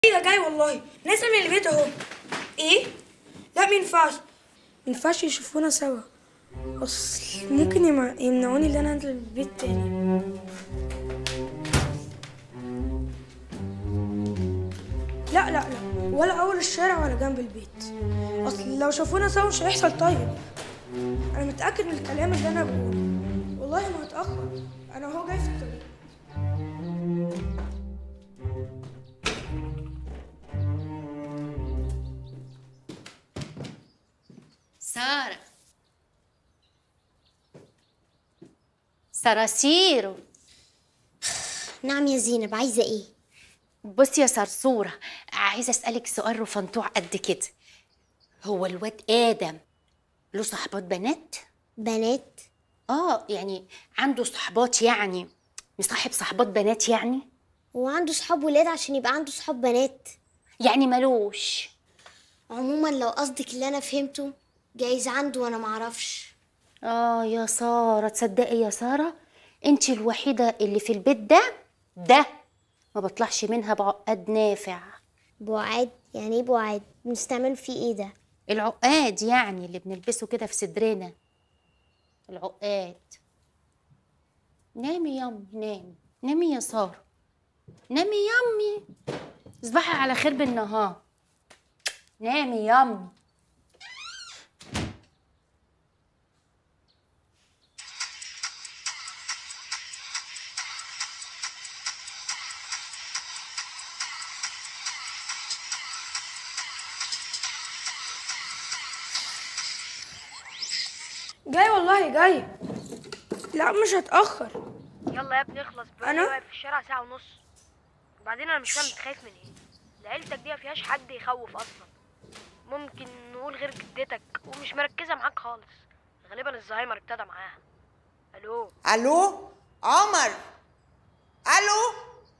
ايوه جاي والله نازل من البيت اهو ايه لا مينفعش مينفعش يشوفونا سوا اصل ممكن يم- يمنعوني ان انا انزل البيت تاني لا لا لا ولا اول الشارع ولا جنب البيت اصل لو شافونا سوا مش هيحصل طيب انا متاكد من الكلام اللي انا بقوله والله ما هتاخر انا اهو جاي في الطريق سارة صراصير نعم يا زينب عايزة ايه؟ بصي يا صرصورة عايزة أسألك سؤال رفنطوع قد كده هو الواد آدم له صحبات بنات؟ بنات؟ اه يعني عنده صحبات يعني مصاحب صحبات بنات يعني؟ هو عنده صحاب ولاد عشان يبقى عنده صحاب بنات يعني ملوش عموما لو قصدك اللي انا فهمته جايز عنده وانا معرفش اه يا سارة تصدقي يا سارة انت الوحيدة اللي في البيت ده ده ما بطلعش منها بعقد نافع بعاد يعني ايه بعاد بنستعمله فيه ايه ده العقاد يعني اللي بنلبسه كده في صدرنا العقاد نامي يامي نامي نامي يا سارة نامي يامي اصبحي على خير بالنهار نامي يامي جاي والله جاي لا مش هتاخر يلا يا ابني اخلص بقى أنا؟ واقف في الشارع ساعة ونص وبعدين انا مش فاهم انت خايف من ايه ده عيلتك دي ما فيهاش حد يخوف اصلا ممكن نقول غير جدتك ومش مركزة معاك خالص غالبا الزهايمر ابتدى معاها الو الو عمر الو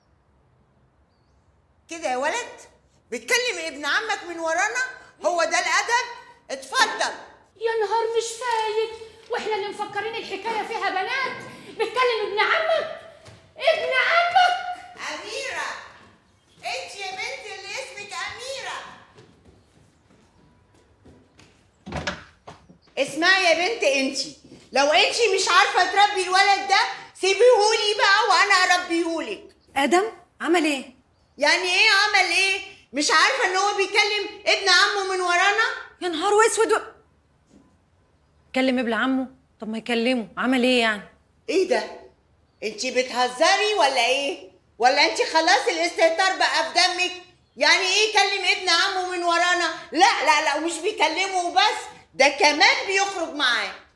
كده يا ولد بتكلم ابن عمك من ورانا هو ده الادب اتفضل يا نهار مش فايت واحنا اللي مفكرين الحكايه فيها بنات بتكلم ابن عمك ابن عمك اميره انت يا بنت اللي اسمك اميره اسمعي يا بنت انت لو انت مش عارفه تربي الولد ده سيبيهولي بقى وانا اربيهولك ادم عمل ايه يعني ايه عمل ايه مش عارفه ان هو بيكلم ابن عمه من ورانا يا نهار اسود و... كلم ابن عمه طب ما يكلمه عمل ايه يعني ايه ده انت بتهزري ولا ايه ولا انت خلاص الاستهتار بقى في دمك يعني ايه يكلم ابن عمه من ورانا لا لا لا ومش بيكلمه وبس ده كمان بيخرج معاه